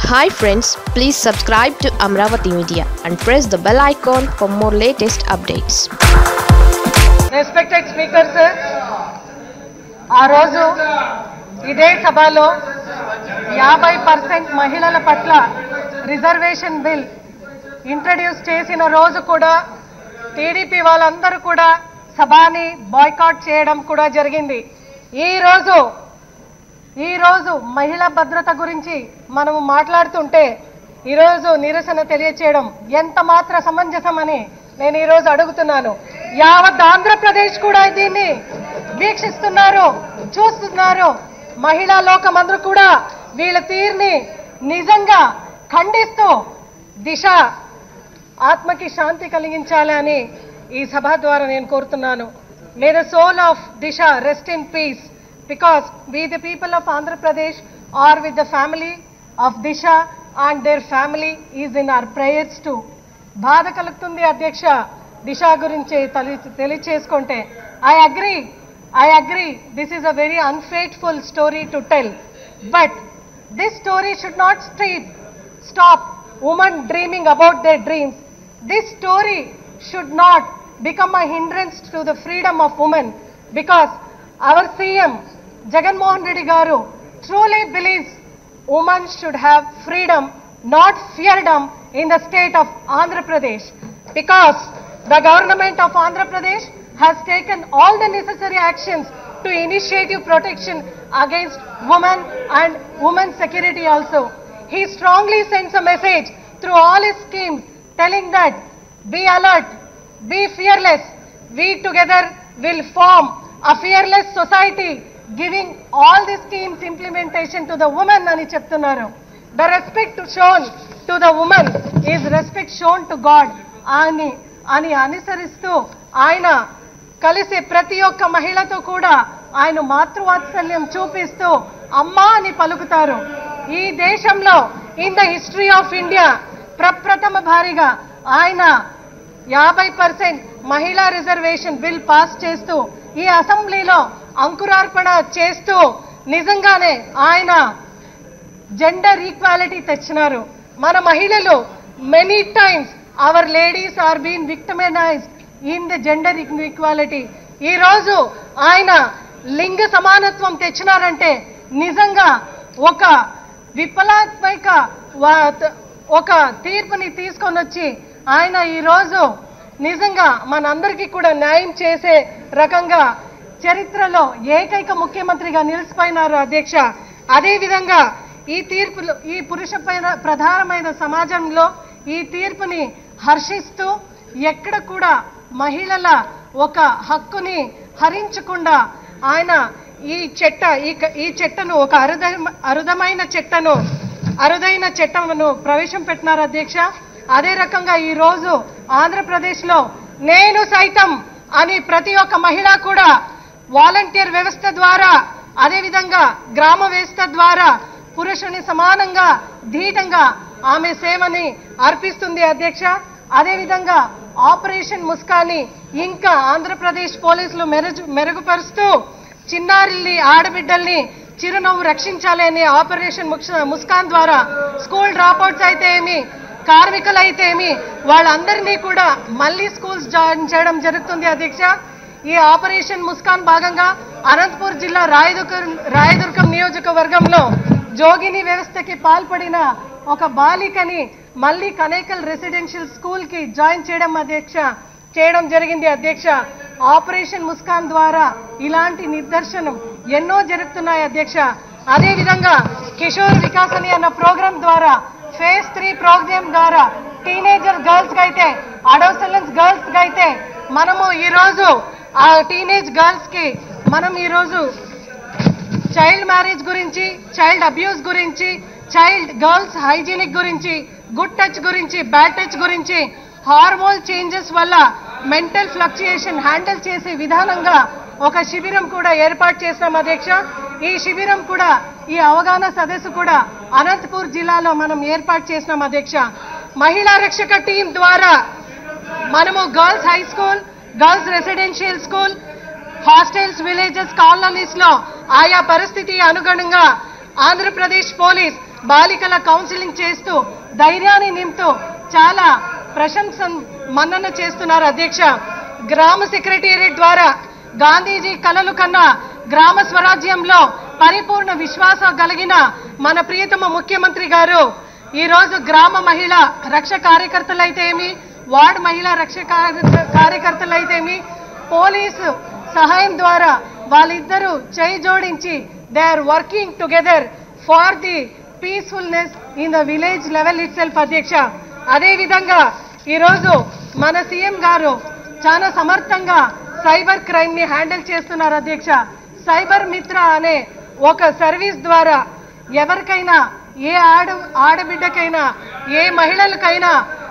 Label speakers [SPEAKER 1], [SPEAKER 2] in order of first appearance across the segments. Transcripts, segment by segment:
[SPEAKER 1] Hi friends please subscribe to Amaravati media and press the bell icon for more latest updates
[SPEAKER 2] respected speaker sir ఆ రోజు ఇదే సభలో యాభై percent మహిళల పట్ల రిజర్వేషన్ బిల్ ఇంట్రడ్యూస్ చేసిన రోజు కూడా టీడీపీ వాళ్ళందరూ కూడా సభని బాయ్కాట్ చేయడం కూడా జరిగింది ఈ రోజు ఈ రోజు మహిళా భద్రత గురించి మనము మాట్లాడుతుంటే ఈరోజు నిరసన తెలియచేయడం ఎంత మాత్ర సమంజసమని నేను ఈరోజు అడుగుతున్నాను యావత్ ఆంధ్రప్రదేశ్ కూడా దీన్ని వీక్షిస్తున్నారు చూస్తున్నారు మహిళా లోకమందరూ కూడా వీళ్ళ తీరుని నిజంగా ఖండిస్తూ దిశ ఆత్మకి శాంతి కలిగించాలని ఈ సభ ద్వారా నేను కోరుతున్నాను may the soul of Disha rest in peace because we the people of Andhra Pradesh are with the family of Disha and their family is in our prayers to బాధ కలుగుతుంది అధ్యక్ష దిశ గురించి తలి తెలియచేసుకుంటే I agree I agree this is a very unfaithful story to tell but this story should not street stop women dreaming about their dreams. This story should not become a hindrance to the freedom of women because our CM Jagan Mohan Reddy Garu truly believes women should have freedom, not feardom in the state of Andhra Pradesh because the government of Andhra Pradesh has taken all the necessary actions to initiative protection against women and women's security also. He strongly sends a message through all his schemes telling that be alert, be fearless. We together will form a fearless society giving all the schemes implementation to the women అని చెప్తున్నారు the respect shown to the women is respect shown to god అని అని అనుసరిస్తూ ఆయన కలిసి ప్రతి ఒక్క మహిళతో కూడా ఆయన మాతృవాత్సల్యం చూపిస్తూ అమ్మా అని పలుకుతారు ఈ దేశంలో in the history of India ప్రప్రథమ భారీగా ఆయన యాభై పర్సెంట్ మహిళా రిజర్వేషన్ బిల్ పాస్ చేస్తూ ఈ అసెంబ్లీలో అంకురార్పణ చేస్తూ నిజంగానే ఆయన జెండర్ ఈక్వాలిటీ తెచ్చినారు మన మహిళలు many times our ladies are been victimized in the gender equality ఈ రోజు ఆయన లింగ సమానత్వం తెచ్చినారంటే నిజంగా ఒక విప్లవాత్మక వా- ఒక తీర్పుని తీసుకొని వచ్చి ఆయన ఈ రోజు నిజంగా మనందరికీ కూడా న్యాయం చేసే రకంగా చరిత్రలో ఏకైక ముఖ్యమంత్రిగా నిలిచిపోయినారు అధ్యక్ష అదే విధంగా ఈ తీర్పులు ఈ పురుష పైన- ప్రధానమైన సమాజంలో ఈ తీర్పుని హర్షిస్తూ ఎక్కడ కూడా మహిళల ఒక హక్కుని హరించకుండా ఆయన ఈ చెట్ట ఈ క- ఈ చెట్టను ఒక అరుద అరుదమైన చెట్టను అరుదైన చట్టమును ప్రవేశం పెట్టినారు అధ్యక్ష అదే రకంగా ఈ రోజు ఆంధ్రప్రదేశ్ లో నేను సైతం అని ప్రతి ఒక్క మహిళ కూడా వాలంటీర్ వ్యవస్థ ద్వారా అదే విధంగా గ్రామ వ్యవస్థ ద్వారా పురుషుని సమానంగా ధీటంగా ఆమె సేవని అర్పిస్తుంది అధ్యక్ష అదే విధంగా ఆపరేషన్ ముస్కాని ఇంకా ఆంధ్రప్రదేశ్ పోలీసులు మెరుగు మెరుగుపరుస్తూ చిన్నారిల్ని ఆడబిడ్డల్ని చిరునవ్వు రక్షించాలి అనే ఆపరేషన్ ముక్ష- ముస్కాన్ ద్వారా స్కూల్ డ్రాప్అవుట్స్ అయితే ఏమి కార్మికులు అయితే ఏమి వాళ్ళందరినీ కూడా మళ్ళీ స్కూల్స్ జాయిన్ చేయడం జరుగుతుంది అధ్యక్ష ఈ ఆపరేషన్ ముస్కాన్ భాగంగా అనంతపూర్ జిల్లా రాయదుర్గం రాయదుర్గం నియోజకవర్గంలో జోగిని వ్యవస్థకి పాల్పడిన ఒక బాలికని మళ్ళీ కనేకల్ రెసిడెన్షియల్ స్కూల్ కి జాయిన్ చేయడం అధ్యక్ష చేయడం జరిగింది అధ్యక్ష ఆపరేషన్ ముస్కాన్ ద్వారా ఇలాంటి నిదర్శనం ఎన్నో జరుగుతున్నాయి అధ్యక్ష అదే విధంగా కిషోర్ వికాసని అన్న ప్రోగ్రాం ద్వారా ఫేజ్ త్రీ ప్రోగ్రామ్ ద్వారా టీనేజర్ గర్ల్స్ కి అయితే అడోసలెన్స్ గర్ల్స్ కి అయితే మనము ఈ రోజు ఆ టీనేజ్ గర్ల్స్ కి మనం ఈ రోజు చైల్డ్ మ్యారేజ్ గురించి చైల్డ్ అబ్యూస్ గురించి చైల్డ్ గర్ల్స్ హైజీనిక్ గురించి గుడ్ టచ్ గురించి బ్యాడ్ టచ్ గురించి హార్మోన్ చేంజెస్ వల్ల మెంటల్ ఫ్లక్చుయేషన్ హ్యాండిల్ చేసే విధానంగా ఒక శిబిరం కూడా ఏర్పాటు చేస్తాం అధ్యక్ష ఈ శిబిరం కూడా ఈ అవగాహన సదస్సు కూడా అనంతపూర్ జిల్లాలో మనం ఏర్పాటు చేసినాం అధ్యక్ష మహిళా రక్షక టీం ద్వారా మనము girls high school girls residential school hostels villages colonies లో ఆయా పరిస్థితి అనుగుణంగా ఆంధ్రప్రదేశ్ పోలీస్ బాలికల కౌన్సిలింగ్ చేస్తూ ధైర్యాన్ని నింపుతూ చాలా ప్రశంస మన్నన చేస్తున్నారు అధ్యక్ష గ్రామ సెక్రటేరియట్ ద్వారా గాంధీజీ కలలు కన్నా గ్రామ స్వరాజ్యంలో పరిపూర్ణ విశ్వాసం కలిగిన మన ప్రియతమ ముఖ్యమంత్రి గారు ఈ రోజు గ్రామ మహిళ రక్ష కార్యకర్తలైతేమి వార్డ్ మహిళా రక్ష కార్య- కార్యకర్తలైతేమి పోలీసు సహాయం ద్వారా వాళ్ళిద్దరూ చేయి జోడించి they are working together for the peacefulness in the village level itself అధ్యక్ష అదే విధంగా ఈరోజు మన సీఎం గారు చాలా సమర్థంగా సైబర్ క్రైమ్ ని హ్యాండిల్ చేస్తున్నారు అధ్యక్ష సైబర్ మిత్ర అనే ఒక సర్వీస్ ద్వారా ఎవరికైనా ఏ ఆడ ఆడబిడ్డకైనా ఏ మహిళలకైనా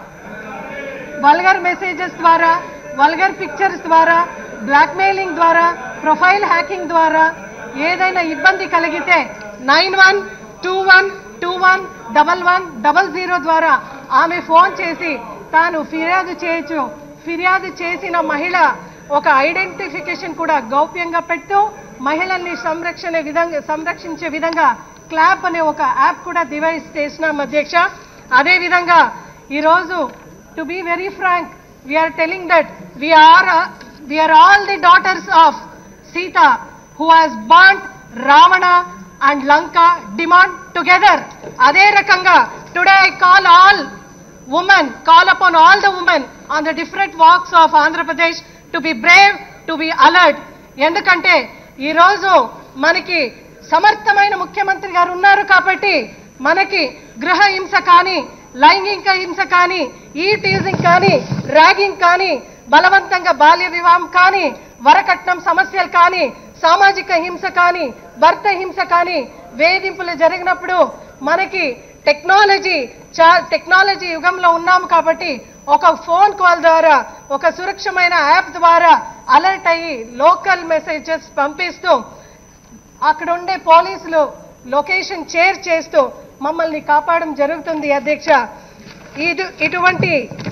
[SPEAKER 2] వల్గర్ మెసేజెస్ ద్వారా వల్గర్ పిక్చర్స్ ద్వారా బ్లాక్మెయిలింగ్ ద్వారా ప్రొఫైల్ హ్యాకింగ్ ద్వారా ఏదైనా ఇబ్బంది కలిగితే nine one two one two one double one double zero ద్వారా ఆమె ఫోన్ చేసి తాను ఫిర్యాదు చేయొచ్చు ఫిర్యాదు చేసిన మహిళ ఒక ఐడెంటిఫికేషన్ కూడా గౌప్యంగా పెట్టు మహిళల్ని సంరక్షణ విధంగా సంరక్షించే విధంగా క్లాప్ అనే ఒక యాప్ కూడా డివైస్ చేసినాం అధ్యక్ష అదే విధంగా ఈరోజు to be very frank we are telling that we are we are all the daughters of Sita who has burnt Ravana and Lanka demand together అదే రకంగా today I call all women, call upon all the women on the different walks of Andhra Pradesh to be brave, to be alert. ఎందుకంటే ఈరోజు మనకి సమర్థమైన ముఖ్యమంత్రి గారు ఉన్నారు కాబట్టి మనకి గృహ హింస కానీ లైంగిక హింస కానీ ఈ టీజింగ్ కానీ ర్యాగింగ్ కానీ బలవంతంగా బాల్య వివాహం కానీ వరకట్నం సమస్యలు కానీ సామాజిక హింస కానీ భర్త హింస కానీ వేధింపులు జరిగినప్పుడు మనకి టెక్నాలజీ చా టెక్నాలజీ యుగంలో ఉన్నాము కాబట్టి ఒక ఫోన్ కాల్ ద్వారా ఒక సురక్షమైన యాప్ ద్వారా అలర్ట్ అయ్యి లోకల్ మెసేజెస్ పంపిస్తూ అక్కడ ఉండే పోలీసులు లొకేషన్ చేర్ చేస్తూ మమ్మల్ని కాపాడడం జరుగుతుంది అధ్యక్ష ఇది ఇటువంటి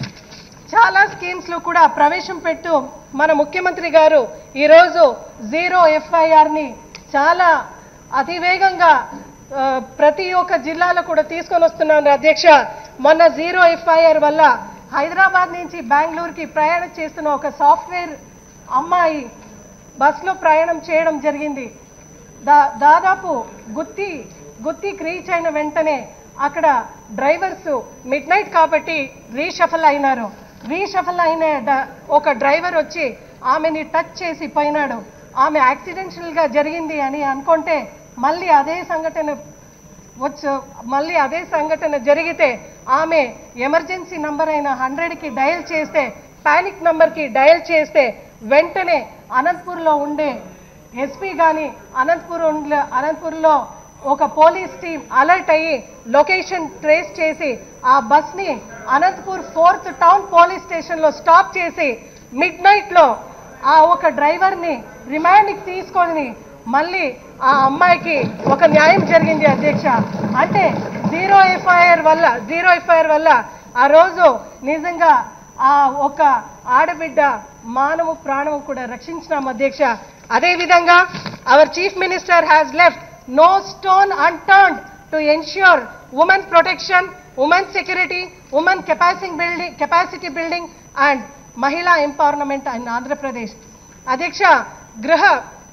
[SPEAKER 2] చాలా స్కీమ్స్ లో కూడా ప్రవేశం పెట్టు మన ముఖ్యమంత్రి గారు ఈరోజు జీరో ఎఫ్ఐఆర్ ని చాలా అతివేగంగా ఆ, ప్రతి ఒక్క జిల్లాలో కూడా తీసుకొని వస్తున్నాను అధ్యక్ష మొన్న జీరో ఎఫ్ఐఆర్ వల్ల హైదరాబాద్ నుంచి బెంగళూరుకి ప్రయాణం చేస్తున్న ఒక సాఫ్ట్వేర్ అమ్మాయి బస్సులో ప్రయాణం చేయడం జరిగింది దా దాదాపు గుత్తి గుత్తికి రీచ్ అయిన వెంటనే అక్కడ డ్రైవర్స్ మిడ్ నైట్ కాబట్టి రీషఫల్ అయినారు రీషఫల్ అయిన డ- ఒక డ్రైవర్ వచ్చి ఆమెని టచ్ చేసి పోయినాడు ఆమె యాక్సిడెంటల్ గా జరిగింది అని అనుకుంటే మళ్ళీ అదే సంఘటన వచ్చు మళ్ళీ అదే సంఘటన జరిగితే ఆమె ఎమర్జెన్సీ నంబర్ అయిన హండ్రెడ్ కి డయల్ చేస్తే పానిక్ నంబర్ కి డయల్ చేస్తే వెంటనే అనంతపూర్లో ఉండే ఎస్పీ గాని అనంతపూర్ ఉండ- అనంతపూర్లో ఒక పోలీస్ టీం అలర్ట్ అయ్యి లొకేషన్ ట్రేస్ చేసి ఆ బస్ ని Anantapur fourth town police station లో స్టాప్ చేసి మిడ్ నైట్ లో ఆ ఒక డ్రైవర్ ని రిమాండ్ కి తీసుకొని మళ్ళీ ఆ అమ్మాయికి ఒక న్యాయం జరిగింది అధ్యక్ష అంటే జీరో ఎఫ్ఐఆర్ వల్ల జీరో ఎఫ్ఐఆర్ వల్ల ఆ రోజు నిజంగా ఆ ఒక ఆడబిడ్డ మానవు ప్రాణము కూడా రక్షించినాం అధ్యక్ష అదే విధంగా our chief minister has left no stone unturned to ensure women protection women security women capacity building capacity building and మహిళా ఎంపవర్మెంట్ ఇన్ ఆంధ్రప్రదేశ్ అధ్యక్ష గృహ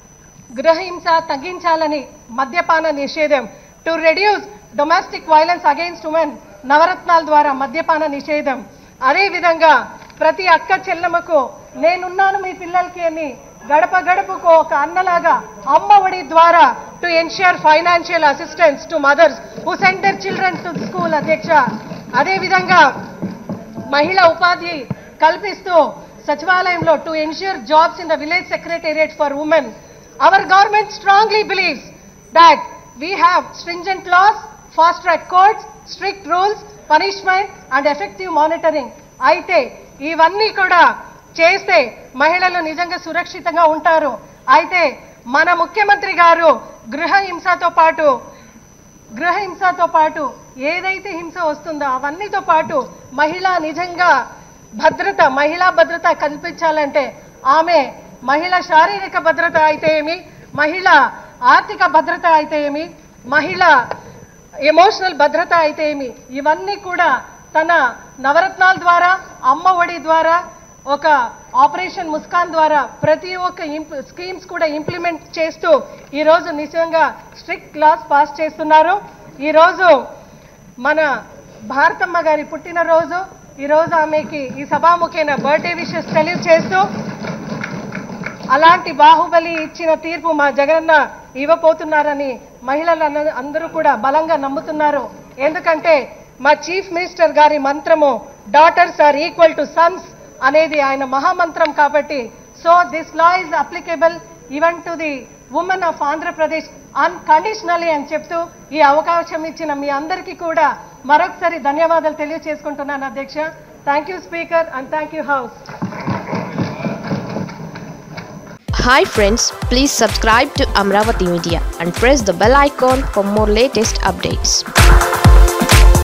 [SPEAKER 2] గృహహింస తగ్గించాలని మద్యపాన నిషేధం to reduce domestic violence against women నవరత్నాల ద్వారా మద్యపాన నిషేధం అదే విధంగా ప్రతి అక్క చెల్లెమ్మకు నేనున్నాను మీ పిల్లలకి అని గడప గడపకు ఒక అన్నలాగా అమ్మ ఒడి ద్వారా to ensure financial assistance to mothers who send their children to school అధ్యక్ష అదే విధంగా మహిళా ఉపాధి కల్పిస్తూ సచివాలయంలో to ensure jobs in the village secretariat for women our government strongly believes that we have stringent laws, fast track courts, strict rules, punishment and effective monitoring. అయితే ఇవన్నీ కూడా చేస్తే మహిళలు నిజంగా సురక్షితంగా ఉంటారు అయితే మన ముఖ్యమంత్రి గారు గృహ హింసతో పాటు గృహ హింసతో పాటు ఏదైతే హింస వస్తుందో అవన్నీతో పాటు మహిళ నిజంగా భద్రత మహిళా భద్రత కల్పించాలంటే ఆమె మహిళ శారీరక భద్రత అయితే ఏమి మహిళ ఆర్థిక భద్రత అయితే ఏమి మహిళ ఎమోషనల్ భద్రత అయితే ఏమి ఇవన్నీ కూడా తన నవరత్నాల ద్వారా అమ్మ ఒడి ద్వారా ఒక ఆపరేషన్ ముస్కాన్ ద్వారా ప్రతి ఒక్క ఇంప్- స్కీమ్స్ కూడా ఇంప్లిమెంట్ చేస్తూ ఈరోజు నిజంగా స్ట్రిక్ట్ లాస్ పాస్ చేస్తున్నారు ఈరోజు మన భారతమ్మ గారి పుట్టినరోజు ఈరోజు ఆమెకి ఈ సభాముఖైన బర్త్డే విషెస్ తెలియజేస్తూ అలాంటి బాహుబలి ఇచ్చిన తీర్పు మా జగనన్న ఇవ్వబోతున్నారని మహిళలు అన్న- అందరూ కూడా బలంగా నమ్ముతున్నారు ఎందుకంటే మా చీఫ్ మినిస్టర్ గారి మంత్రము daughters are equal to sons అనేది ఆయన మహామంత్రం కాబట్టి so this law is applicable even to the women of Andhra Pradesh unconditionally అని చెప్తూ ఈ అవకాశం ఇచ్చిన మీ అందరికీ కూడా మరొకసారి ధన్యవాదాలు తెలియజేసుకుంటున్నాను అధ్యక్ష thank you speaker and thank you house
[SPEAKER 1] Hi friends, please subscribe to Amravati Media and press the bell icon for more latest updates.